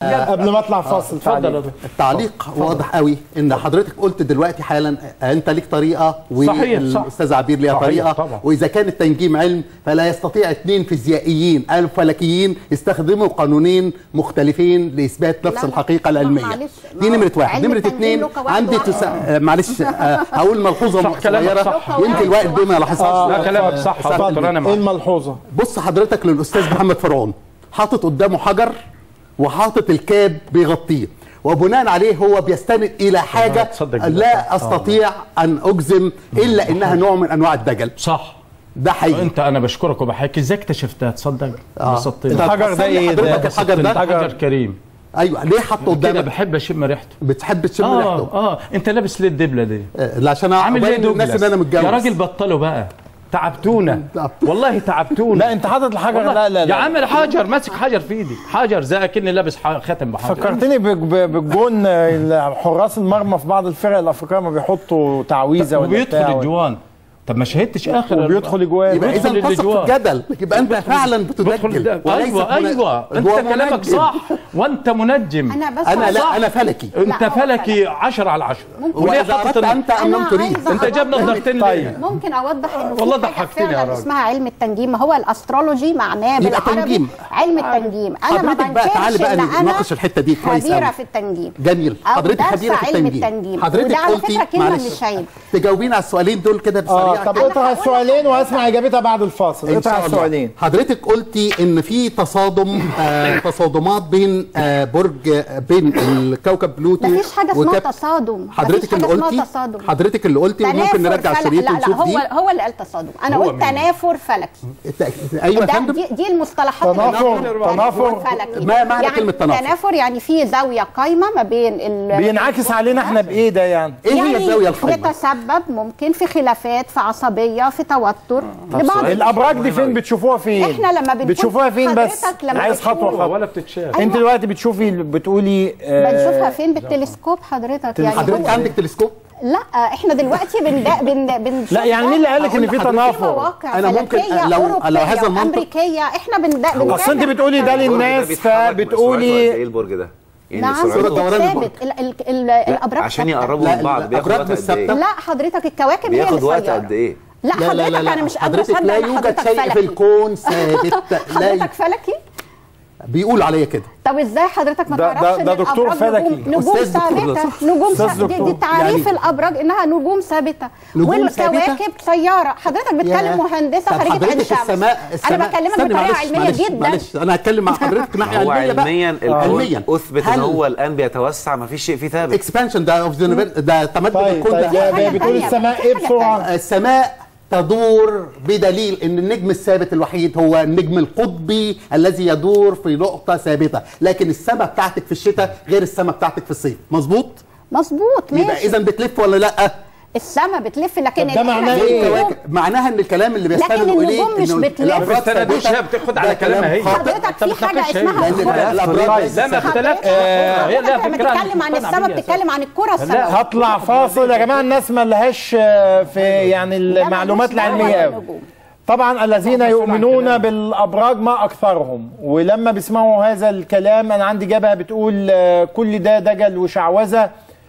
قبل ما اطلع فاصل اتفضل يا تعليق. دكتور. التعليق واضح قوي ان حضرتك قلت دلوقتي حالا انت ليك طريقه صحيح، صح. والاستاذ عبير ليها صحيح، طريقه طبعا. واذا كان التنجيم علم فلا يستطيع اثنين فيزيائيين او فلكيين يستخدموا قانونين مختلفين لاثبات نفس لا، لا. الحقيقه ما- العلميه معلش، دي ما هو نمره واحد علم نمره التنجيم اثنين له قواعد عندي واحدة. تسا... آه، معلش آه، هقول ملحوظه صح، كلامك صغيره صح. يمكن الوقت ده ما لاحظهاش لا كلامك صح يا اتفضل. دكتور انا ايه معاك الملحوظه بص حضرتك للاستاذ محمد فرعون حاطط قدامه حجر وحاطط الكاب بيغطيه وبناء عليه هو بيستند الى حاجه تصدق لا استطيع ان اجزم الا انها نوع من انواع الدجل صح ده حقيقي انت انا بشكرك وبحكي ازاي اكتشفتها تصدق آه. بسطتني. طب الحجر ده ايه حضرتك ده؟ الحجر ده حجر كريم ايوه ليه حطه كده قدامك بحب اشم ريحته بتحب تشم اه ريحته اه انت لابس ليه الدبله دي آه، لا عشان عامل ابين ليه للناس دوجلاس ان انا متجوز يا راجل بطلوا بقى تعبتونا والله تعبتونا لا انت حاطط الحجر والله. لا لا يا لا عم الحجر ماسك حجر في ايدي حجر زي كاني لابس ح- خاتم بحجر فكرتني بج- ب- بالجون آه، حراس المرمى في بعض الفرق الافريقيه ما بيحطوا تعويذه ولا وبيدخل بتاع الجوان طب ما شهدتش اخر وبيدخل اجوان يبقى اذا بيدخل تصف الأجواء. الجدل يبقى انت فعلا بدخل بتدجل ده. ايوه من- ايوه انت هو كلامك منجم. صح وانت منجم انا بس انا عايزة- لا انا فلكي انت لا، هو فلكي 10 على 10 وليه واذا حاطط اردت ال- انت ام لم أنا تريد عايزة انت جاب نظرتين طيب. ليه ممكن اوضح انه والله في حاجة ضحكتني يا فعلا راجل. اسمها علم التنجيم هو الاسترولوجي معناه يبقى بالعربي تنجيم. علم التنجيم انا ما حضرتك بقى تعالي بنكرش بقى ان انا نناقش الحته دي كويس خبيره قوي. في التنجيم جميل أو حضرتك دارسة خبيره في علم التنجيم التنجيم. حضرتك وده على قلتي فكرة كلمة معلش مش عيب. تجاوبين على السؤالين دول كده اه بسريع طب كده. اقطع السؤالين واسمع اجابتها بعد الفاصل إن اقطع شاء الله. السؤالين حضرتك قلتي ان في تصادم آه تصادمات بين آه برج آه بين الكوكب بلوتو مفيش حاجه اسمها وكاب- تصادم حضرتك مفيش اللي حاجة اسمها قلتي تصادم حضرتك اللي قلتي وممكن تنافر نرجع فلك- الشريط لا لا ونشوف هو دي هو اللي قال تصادم انا هو قلت مين؟ تنافر فلكي الت- ايوه يا ده فندم دي, دي المصطلحات تنافر- اللي- تنافر. فلكي. ما معنى يعني كلمة تنافر؟ تنافر يعني في زاويه قايمه ما بين ال بينعكس علينا احنا بايه ده يعني ايه هي الزاويه يعني القايمه يتسبب ممكن في خلافات في عصبيه في توتر لبعض الابراج دي فين بتشوفوها فين احنا لما بنكون- بتشوفوها فين بس حضرتك لما عايز خطوه بتشوف- خطوه ولا بتتشاف انت دلوقتي بتشوفي بتقولي آه، بنشوفها فين بالتلسكوب حضرتك يعني حضرتك هو- عندك تلسكوب لا احنا دلوقتي بن بن بنشوف لا يعني مين اللي قال لك ان في أقول لحضرتك تنافر مواقع أنا ممكن- فلكية لو- أوروبية لو هذا المنطق- أمريكية احنا بن اصل انت بتقولي ده للناس ايه فبتقولي البرج ده؟ يعني نعم سرعته سرعة دوران البرج. ثابت ال- ال- ال- الابراج عشان ثابتة. يقربوا لا، من بعض بياخد الأبراج وقت مش قد ايه؟ ثابتة. لا حضرتك الكواكب هي بياخد اللي وقت سيارة. قد ايه؟ لا لا حضرتك لا لا, انا لا. مش قادره حضرتك اصدق لا ان يوجد حضرتك شيء في فلكي الكون ثابت لا حضرتك فلكي بيقول عليا كده طب ازاي حضرتك ما ده- تعرفش ده- إن ده دكتور الأبراج فلكي. نجوم, نجوم أستاذ دكتور، ثابته صح. نجوم أستاذ ثابته دي, دكتور. دي تعريف يعني- الابراج انها نجوم ثابته نجوم ثابتة؟ والكواكب سياره حضرتك بتكلم يا. مهندسه طب خريجه عين حضرتك شمس السماء السماء انا بكلمك استني بطريقه معلش، علميه معلش جدا معلش انا هتكلم مع حضرتك ناحيه هو علميه بقى علميا الكون علميا اثبت ان هل هو الان بيتوسع ما فيش شيء فيه ثابت اكسبانشن ده اوف ده تمدد طيب الكون طيب ده يا- حاجة بتقولي تانية السماء بقى، ايه حاجة بسرعه السماء تدور بدليل ان النجم الثابت الوحيد هو النجم القطبي الذي يدور في نقطة ثابتة لكن السماء بتاعتك في الشتاء غير السماء بتاعتك في الصيف مظبوط مظبوط يبقى ماشي اذا بتلف ولا لا السماء بتلف لكن طب ده الإحنا معناه النجوم- إيه؟ الكواكب معناها ان الكلام اللي بيستندوا النجوم اليه مش إنه بتلف. الأبراج ما بتستندوش، ثابتة. هي بتاخد ده على كلامها كلام هي. خاطئ. حضرتك طب في حاجه بتناقش اسمها لان الكرة. الابراج لا ما اختلف آه، هي لا حضرتك فكره لما بتتكلم عن السماء بتتكلم عن الكره السماويه هطلع فاصل يا جماعه الناس ما لهاش آه، في يعني المعلومات ملوش دعوة العلميه قوي بالنجوم. طبعا الذين يؤمنون بالابراج ما اكثرهم ولما بيسمعوا هذا الكلام انا عندي جبهه بتقول آه، كل ده دجل وشعوذه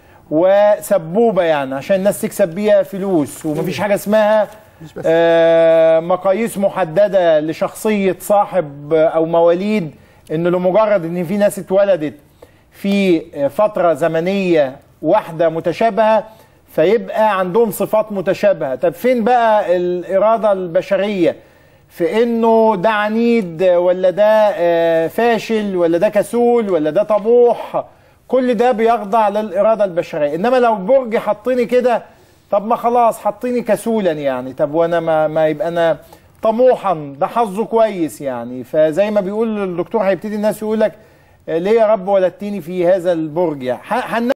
وسبوبه يعني عشان الناس تكسب بيها فلوس ومفيش حاجه اسمها آه، مقاييس محدده لشخصيه صاحب آه، او مواليد ان لمجرد ان في ناس اتولدت في آه، فتره زمنيه واحده متشابهه فيبقى عندهم صفات متشابهه طب فين بقى الاراده البشريه في انه ده عنيد ولا ده آه، فاشل ولا ده كسول ولا ده طموح كل ده بيخضع للاراده البشريه انما لو برج حطيني كده طب ما خلاص حطيني كسولا يعني طب وانا ما, ما يبقى انا طموحا ده حظه كويس يعني فزي ما بيقول الدكتور هيبتدي الناس يقول لك آه، ليه يا رب ولدتني في هذا البرج يعني ح-